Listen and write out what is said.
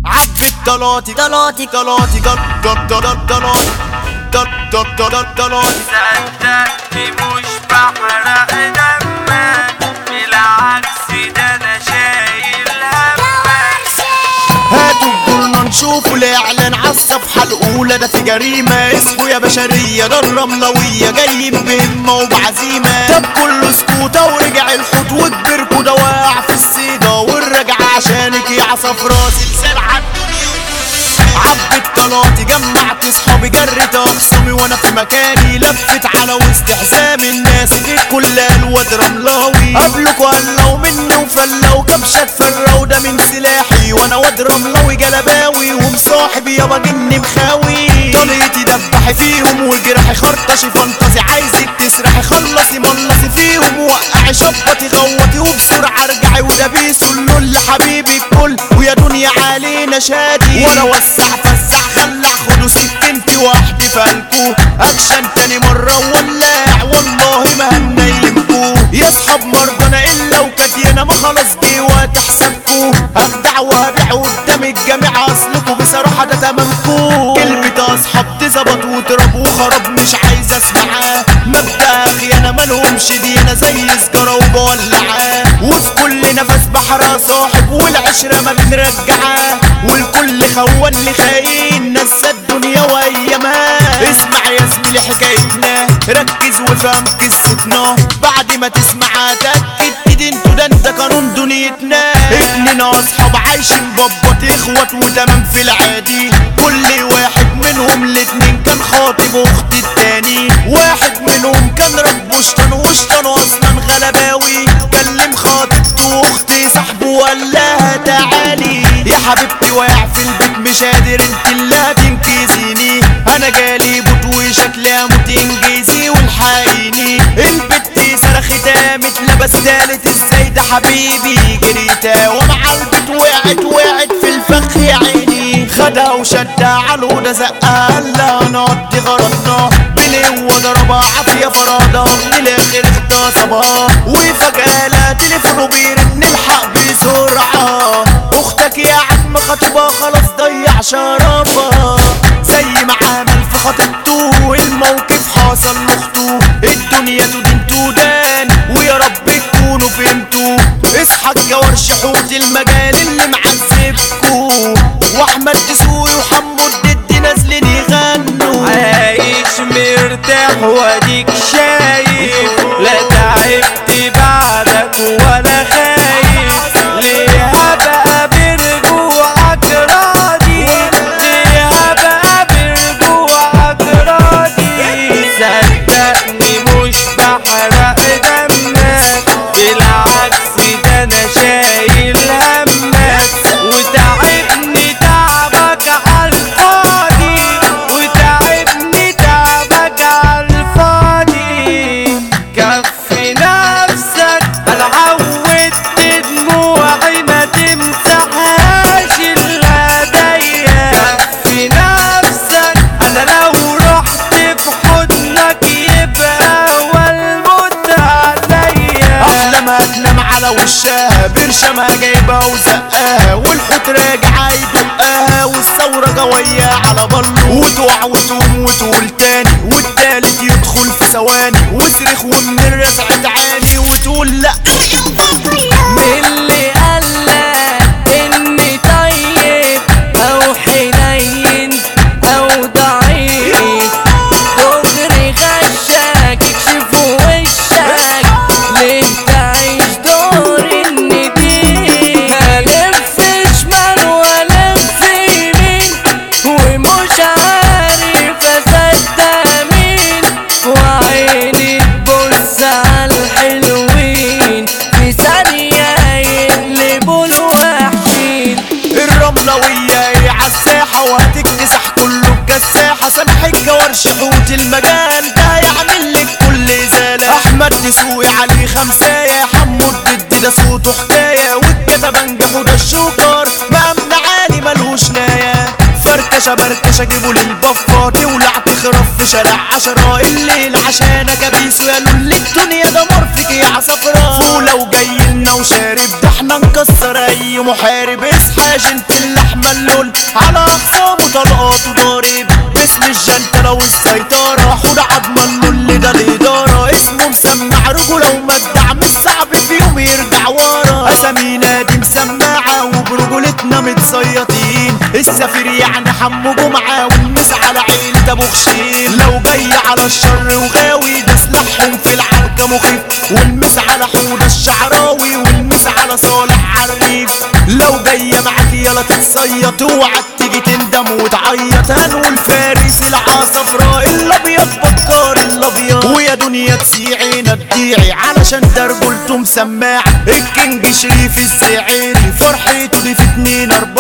عبد الضلاتي ضلاتي ضلاتي ضل ضل ضل ضلاتي ضل ضل ضل ضلاتي صدقني مش بحرق دمك بالعكس ده انا شايل همك هاتوا الجورنال نشوفوا الاعلان على الصفحه الاولى ده في جريمه اسمه يا بشريه ده الرملويه جايين بهمه وبعزيمه طب كله سكوته ورجع الحوت وكبركوا ده واقع في الصيده والرجعه عشانك يا عصفراء سلسال عالدنيا عبد الطلاطي جمعت صحابي جريت اخصامي وانا في مكاني لفت على وسط حزام الناس غير كل الواد رملاوي قبلكوا قلوا مني وفلوا كبشة فروا ده من سلاحي وانا واد رملاوي جلباوي ومصاحب يابا جني مخاوي طليتي دبحي فيهم وجرحي خرطشي فانتزي عايزك تسرحي خلصي ملصي فيهم وقعي شبطي غوطي وبسرعة ارجعي وده بيسو اللول حبيبي الكل ويا دنيا علينا شادي ولا وسع فسع خلع خدوا سكنتي وحدي فالكو اكشن تاني مرة ولاع والله ما هنيلمكو يا اصحاب مرضنا الا وكاتينا ما خلاص جه وقت حسابكو اخدع وهبيع قدام الجامعة اصلكو بصراحة ده تمامكو كلمة اصحاب تظبط وتراب وخراب مش عايز اسمعها مبدأ خيانة مالهمش دينا زي سجارة وبولعها وفي كل نفس بحر صاحب والعشرة ما بنرجعها والكل خوان اللي خاين نسى الدنيا وايامها اسمع يا زميلي حكايتنا ركز وفهم قصتنا بعد ما تسمعها تأكد كده انتوا ده انت قانون دنيتنا اتنين اصحاب عايشين بابات اخوات وتمام في العادي كل واحد منهم الاتنين كان خاطب اخت التاني واحد منهم كان رب وشطان وشطان اصلا غلباوي كلم خاطبته واختي صاحبه وقال لها تعالي يا حبيبتي واقع في البيت مش قادر انت اللي هتنقذيني انا جالي بوت وشكلها موت انجزي والحقيني البت صرخت قامت لبس تالت ازاي ده حبيبي جريتها ومع البت وقعت وقعت في الفخ يا عيني خدها وشدها على الأوضة زقها قال لها نقضي غرضنا بلو ضربها عافية فرادة من الآخر اغتصبها وفجأة لا تليفونه بيرن الحق بسرعة أختك يا عم خطيبها خلاص ضيع شرفها زي ما عمل في خطيبته الموقف حصل لاخته الدنيا تدين تودان ويا رب تكونوا فهمتوا اصحى الجوارش حوت المجال اللي معذبكوا واحمد دسوقي وحمو الدد نازلين يغنوا عايش مرتاح واديك شايف لا تعبت بعدك ولا خايف ليه بقى برجوعك راضي ليه بقى برجوعك راضي صدقني مش بحرق دمك بالعكس ده انا شايل همك وتعبني تعبك عالفاضي وتعبني تعبك عالفاضي كفي نفسك انا عودت دموعي ما تمسحهاش الهدايا كفي نفسك انا لو رحت في حضنك يبقى اول موت عليا احلامها تنام على وشها برشمها جايبها وزقاها والحوت راجع يدقها والثورة جوية على بلو وتقع وتقوم وتقول تاني والتالت يدخل في ثواني وصرخ ومن الرزع تعاني وتقول لا من اللي قالك اني طيب او حنين او ضعيف دغري غشك يكشف وشك ليه تعيش دور النديم هلف شمال والف يمين ومش عارف اصدق مين وعيني تبص على الحلوين في ثانية يقلبوا الوحشين الرملوية هي عالساحة وهتكتسح كله بجساحة سامح الجوارش حوت المجال ده هيعمل لك كل زالة أحمد دسوقي عليه خمساية حمو الضد ده صوته حكاية والكتبة نجحوا ده الشوكر مأمن عالي ملوش ناية فركشة بركشة جيبوا للبفة تولع تخرف في شارع عشرة الليل عشان كبيس يا لول الدنيا دمار فيك يا عصفرة فولة وجاي لنا وشارب ده احنا نكسر اي محارب اصحى يا جنت اللحمة اللول على اقسامه طلقات وضارب باسم الجنتلة والسيطرة حود عضمن له اللي ده الادارة اسمه مسمع رجولة ومدع مش صعب في يوم يرجع ورا اسامينا دي مسماعة وبرجولتنا متصيطين السفير يعني حمو جمعة والمس على عيلة ابو خشيل لو جاي على الشر وغاوي ده سلاحهم في العركة مخيف والمس على حودة الشعراوي والمس على صالح عريف لو جاية معاك يلا تتصيط اوعى تيجي تندم وتعيط هنقول فارس العصفراء الابيض بكار الابيض ويا دنيا تسيعينا تضيعي علشان ده رجولته مسماع الكينج شريف الزعيري فرحته دي في اتنين اربعة